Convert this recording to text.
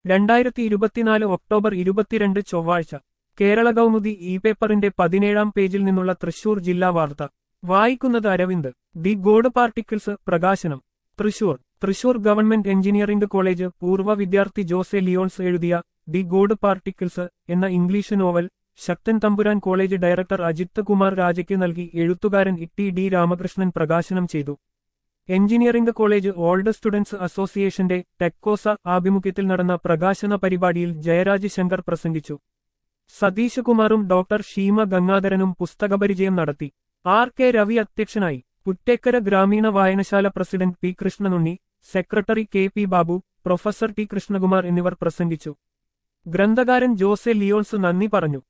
രണ്ടായിരത്തി ഇരുപത്തിനാല് ഒക്ടോബർ ഇരുപത്തിരണ്ട് ചൊവ്വാഴ്ച കേരള കൗമുദി ഇ പേപ്പറിന്റെ പതിനേഴാം പേജിൽ നിന്നുള്ള തൃശൂർ ജില്ലാ വാർത്ത വായിക്കുന്നത് അരവിന്ദ് ദി ഗോഡ് പാർട്ടിക്കിൾസ് പ്രകാശനം Thrissur Thrissur government engineering college പൂർവ്വ വിദ്യാർത്ഥി ജോസെ ലിയോൺസ് എഴുതിയ ദി ഗോഡ് പാർട്ടിക്കിൾസ് എന്ന English novel Sakthan Thampuran college director Ajith Kumar രാജയ്ക്ക് നൽകി എഴുത്തുകാരൻ ഇട്ടി ഡി രാമകൃഷ്ണൻ പ്രകാശനം ചെയ്തു എഞ്ചിനീയറിംഗ് കോളേജ് ഓൾഡ് സ്റ്റുഡൻസ് അസോസിയേഷന്റെ ടെക്കോസ ആഭിമുഖ്യത്തിൽ നടന്ന പ്രകാശന പരിപാടിയിൽ ജയരാജ് ശങ്കർ പ്രസംഗിച്ചു സതീഷ് കുമാറും ഡോക്ടർ ഷീമ ഗംഗാധരനും പുസ്തകപരിചയം നടത്തി ആർ കെ രവി അധ്യക്ഷനായി പുറ്റേക്കര ഗ്രാമീണ വായനശാല president P Krishnanunni secretary K P Babu professor T Krishnakumar എന്നിവർ പ്രസംഗിച്ചു ഗ്രന്ഥകാരൻ ജോസെ ലിയോൺസ് നന്ദി പറഞ്ഞു